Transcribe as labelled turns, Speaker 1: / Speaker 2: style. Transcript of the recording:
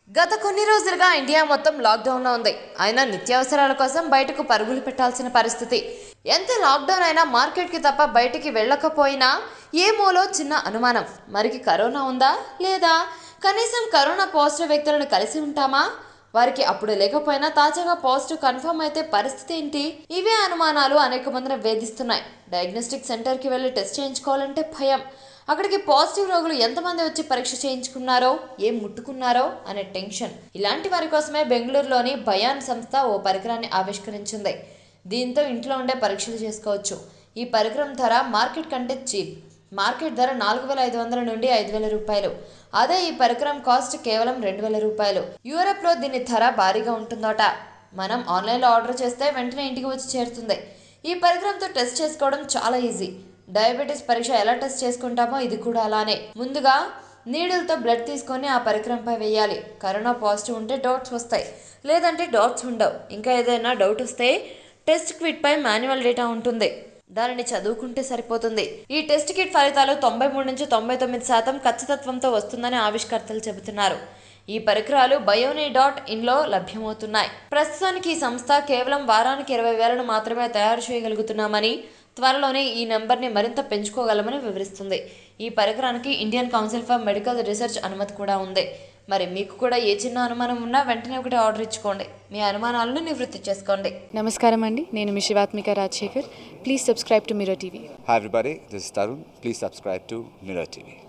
Speaker 1: గత కొన్ని రోజులుగా ఇండియా మొత్తం లాక్డౌన్లో ఉంది అయినా నిత్యావసరాల కోసం బయటకు పరుగులు పెట్టాల్సిన పరిస్థితి ఎంత లాక్డౌన్ అయినా మార్కెట్కి తప్ప బయటికి వెళ్ళకపోయినా ఏమోలో చిన్న అనుమానం మరికి కరోనా ఉందా లేదా కనీసం కరోనా పాజిటివ్ వ్యక్తులను కలిసి ఉంటామా వారికి అప్పుడు లేకపోయినా తాజాగా పాజిటివ్ కన్ఫర్మ్ అయితే పరిస్థితి ఏంటి ఇవే అనుమానాలు అనేక మందిని వేధిస్తున్నాయి డయాగ్నోస్టిక్ సెంటర్కి వెళ్ళి టెస్ట్ చేయించుకోవాలంటే భయం అక్కడికి పాజిటివ్ రోగులు ఎంతమంది వచ్చి పరీక్ష చేయించుకున్నారో ఏం ముట్టుకున్నారో అనే టెన్షన్ ఇలాంటి వారి కోసమే బెంగళూరులోని బయాన్ సంస్థ ఓ పరికరాన్ని ఆవిష్కరించింది దీంతో ఇంట్లో ఉండే పరీక్షలు చేసుకోవచ్చు ఈ పరికరం ధర మార్కెట్ కంటే చీప్ మార్కెట్ ధర నాలుగు వేల ఐదు వందల నుండి ఐదు వేల రూపాయలు అదే ఈ పరికరం కాస్ట్ కేవలం రెండు వేల రూపాయలు యూరప్లో దీని ధర భారీగా ఉంటుందట మనం ఆన్లైన్లో ఆర్డర్ చేస్తే వెంటనే ఇంటికి వచ్చి చేరుతుంది ఈ పరికరంతో టెస్ట్ చేసుకోవడం చాలా ఈజీ డయాబెటీస్ పరీక్ష ఎలా టెస్ట్ చేసుకుంటామో ఇది కూడా అలానే ముందుగా నీడిల్తో బ్లడ్ తీసుకొని ఆ పరికరంపై వేయాలి కరోనా పాజిటివ్ ఉంటే డౌట్స్ వస్తాయి లేదంటే డౌట్స్ ఉండవు ఇంకా ఏదైనా డౌట్ వస్తే టెస్ట్ కిట్ పై మాన్యువల్ డేటా ఉంటుంది దానిని చదువుకుంటే సరిపోతుంది ఈ టెస్ట్ కిట్ ఫలితాలు తొంభై మూడు నుంచి తొంభై తొమ్మిది శాతం ఖచ్చితత్వంతో వస్తుందని ఆవిష్కర్తలు చెబుతున్నారు ఈ పరికరాలు బయోనీ డాట్ ఇన్లో లభ్యమవుతున్నాయి ప్రస్తుతానికి ఈ సంస్థ కేవలం వారానికి ఇరవై వేలను మాత్రమే తయారు చేయగలుగుతున్నామని త్వరలోనే ఈ నెంబర్ని మరింత పెంచుకోగలమని వివరిస్తుంది ఈ పరికరానికి Indian Council for Medical Research అనుమతి కూడా ఉంది మరి మీకు కూడా ఏ చిన్న అనుమానం ఉన్నా వెంటనే ఒకటి ఆర్డర్ ఇచ్చుకోండి మీ అనుమానాలను నివృత్తి చేసుకోండి
Speaker 2: నమస్కారం అండి నేను మీ Shivathmika Rajasekhar please subscribe to Mirror TV
Speaker 3: Hi everybody, this is Tarun. Please subscribe to Mirror TV.